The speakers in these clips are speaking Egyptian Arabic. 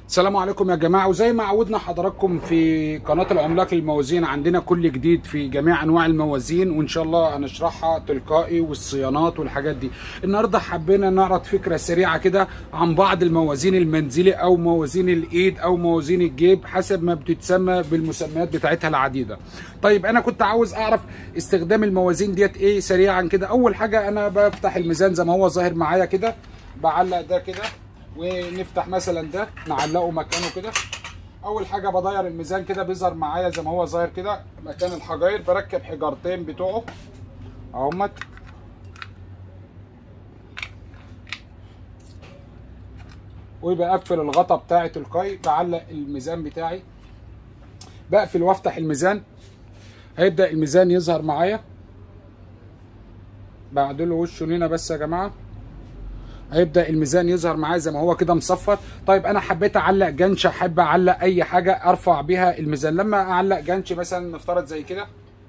السلام عليكم يا جماعة وزي ما عودنا حضراتكم في قناة العملاق للموازين عندنا كل جديد في جميع أنواع الموازين وإن شاء الله هنشرحها تلقائي والصيانات والحاجات دي النهاردة حبينا نعرض فكرة سريعة كده عن بعض الموازين المنزلي أو موازين الإيد أو موازين الجيب حسب ما بتتسمى بالمسميات بتاعتها العديدة طيب أنا كنت عاوز أعرف استخدام الموازين ديت إيه سريعا كده أول حاجة أنا بفتح الميزان زي ما هو ظاهر معايا كده بعلق ده كده ونفتح مثلا ده نعلقه مكانه كده اول حاجه بداير الميزان كده بيظهر معايا زي ما هو ظاهر كده مكان الحجاير بركب حجارتين بتوعه اهمت وبقفل الغطا بتاعي تلقائي بعلق الميزان بتاعي بقفل وافتح الميزان هيبدا الميزان يظهر معايا بعدله وشه هنا بس يا جماعه هيبدا الميزان يظهر معايا زي ما هو كده مصفر طيب انا حبيت اعلق جنش احب اعلق اي حاجه ارفع بيها الميزان لما اعلق جنش مثلا نفترض زي كده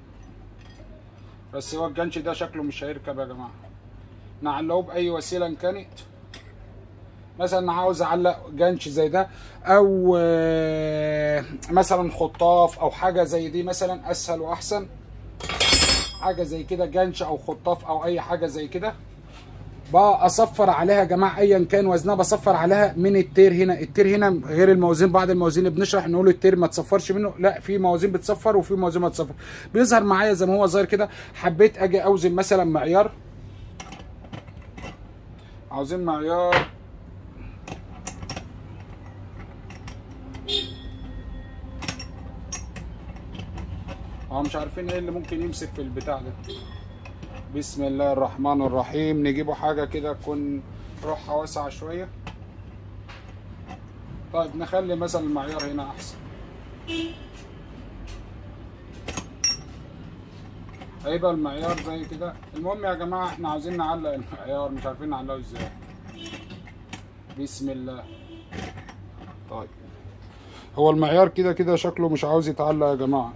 بس هو الجنش ده شكله مش هيركب يا جماعه نعلقه باي وسيله ان كانت مثلا عاوز اعلق جنش زي ده او مثلا خطاف او حاجه زي دي مثلا اسهل واحسن حاجه زي كده جنش او خطاف او اي حاجه زي كده بصفر عليها يا جماعه ايا كان وزنها بصفر عليها من التير هنا التير هنا غير الموازين بعض الموازين اللي بنشرح نقول التير ما تصفرش منه لا في موازين بتصفر وفي موازين ما تصفر بيظهر معايا زي ما هو ظاهر كده حبيت اجي اوزن مثلا معيار عاوزين معيار اه مش عارفين ايه اللي ممكن يمسك في البتاع ده بسم الله الرحمن الرحيم نجيبه حاجة كده تكون روحها واسعة شوية طيب نخلي مثلا المعيار هنا أحسن هيبقى المعيار زي كده المهم يا جماعة احنا عاوزين نعلق المعيار مش عارفين نعلقه ازاي بسم الله طيب هو المعيار كده كده شكله مش عاوز يتعلق يا جماعة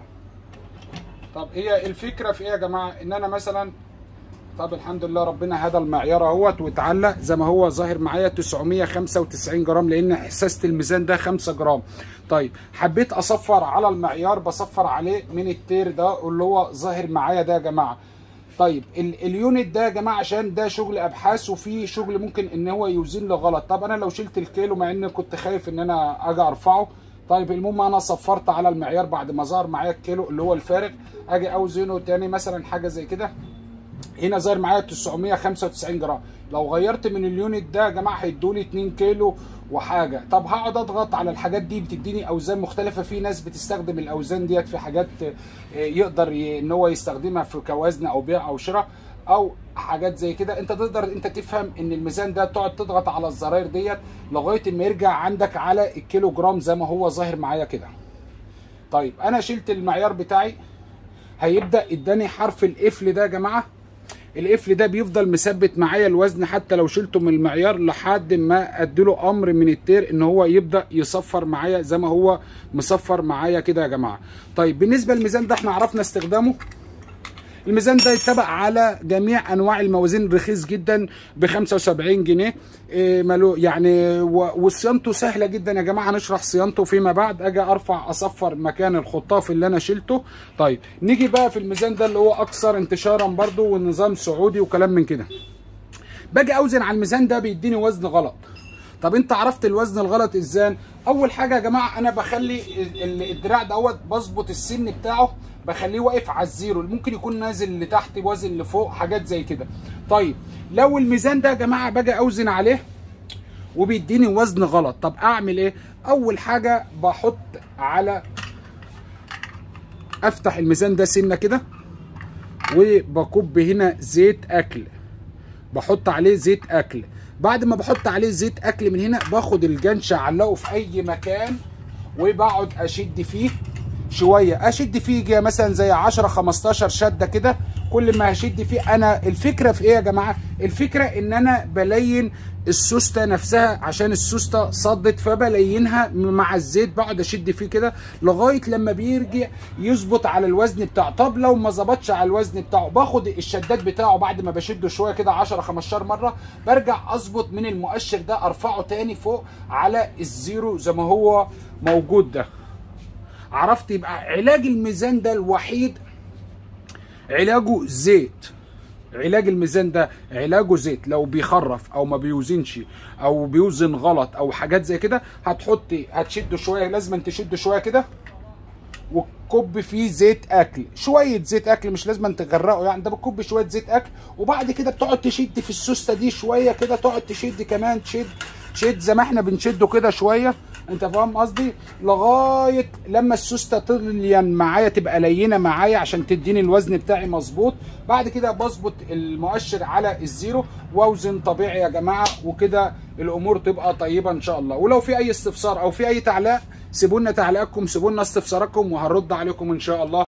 طب هي الفكرة في ايه يا جماعة ان انا مثلا طب الحمد لله ربنا هدى المعيار اهوت واتعلق زي ما هو ظاهر معايا 995 جرام لان حساسه الميزان ده 5 جرام طيب حبيت اصفر على المعيار بصفر عليه من التير ده اللي هو ظاهر معايا ده يا جماعه طيب اليونت ده يا جماعه عشان ده شغل ابحاث وفي شغل ممكن ان هو يوزن لي غلط طب انا لو شلت الكيلو مع ان كنت خايف ان انا اجي ارفعه طيب المهم انا صفرت على المعيار بعد ما ظهر معايا الكيلو اللي هو الفارق اجي اوزنه تاني مثلا حاجه زي كده هنا ظاهر معايا 995 جرام لو غيرت من اليونت ده يا جماعه هيدولي 2 كيلو وحاجه طب هقعد اضغط على الحاجات دي بتديني اوزان مختلفه في ناس بتستخدم الاوزان ديت في حاجات يقدر ان هو يستخدمها في كوزن او بيع او شراء او حاجات زي كده انت تقدر انت تفهم ان الميزان ده تقعد تضغط على الزراير ديت لغايه ما يرجع عندك على الكيلو جرام زي ما هو ظاهر معايا كده طيب انا شلت المعيار بتاعي هيبدا اداني حرف القفل ده يا جماعه القفل ده بيفضل مثبت معايا الوزن حتى لو شلته من المعيار لحد ما اديله امر من التير ان هو يبدا يصفر معايا زي ما هو مصفر معايا كده يا جماعه طيب بالنسبه للميزان ده احنا عرفنا استخدامه الميزان ده يتبع على جميع انواع الموازين رخيص جدا ب 75 جنيه إيه مالو يعني وصيانته سهله جدا يا جماعه هنشرح صيانته فيما بعد اجي ارفع اصفر مكان الخطاف اللي انا شلته طيب نيجي بقى في الميزان ده اللي هو اكثر انتشارا برضو والنظام سعودي وكلام من كده باجي اوزن على الميزان ده بيديني وزن غلط طب انت عرفت الوزن الغلط ازاي اول حاجه يا جماعه انا بخلي الدراع دوت بظبط السن بتاعه بخليه واقف على الزيرو ممكن يكون نازل لتحت وزن لفوق حاجات زي كده طيب لو الميزان ده يا جماعه باجي اوزن عليه وبيديني وزن غلط طب اعمل ايه اول حاجه بحط على افتح الميزان ده سنه كده وبكب هنا زيت اكل بحط عليه زيت اكل بعد ما بحط عليه زيت اكل من هنا باخد الجنش اعلقه في اي مكان وبقعد اشد فيه شويه اشد فيه جه مثلا زي 10 15 شده كده كل ما هشد فيه انا الفكره في ايه يا جماعه الفكره ان انا بلين السوسته نفسها عشان السوسته صدت فبلينها مع الزيت بقعد اشد فيه كده لغايه لما بيرجع يظبط على الوزن بتاعه طب لو ما ظبطش على الوزن بتاعه باخد الشداد بتاعه بعد ما بشده شويه كده 10 15 مره برجع اظبط من المؤشر ده ارفعه تاني فوق على الزيرو زي ما هو موجود ده عرفت يبقى علاج الميزان ده الوحيد علاجه زيت علاج الميزان ده علاجه زيت لو بيخرف او ما بيوزنش او بيوزن غلط او حاجات زي كده هتحطي هتشده شويه لازم تشده شويه كده وتكب فيه زيت اكل شويه زيت اكل مش لازم تغرقه يعني ده بتكب شويه زيت اكل وبعد كده بتقعد تشد في السوسته دي شويه كده تقعد تشد كمان تشد تشد زي ما احنا بنشده كده شويه انت فاهم قصدي لغايه لما السوسته تلين معايا تبقى لينه معايا عشان تديني الوزن بتاعي مظبوط بعد كده بظبط المؤشر على الزيرو واوزن طبيعي يا جماعه وكده الامور تبقى طيبه ان شاء الله ولو في اي استفسار او في اي تعليق سيبوا لنا تعليقاتكم سيبوا لنا استفساراتكم وهنرد عليكم ان شاء الله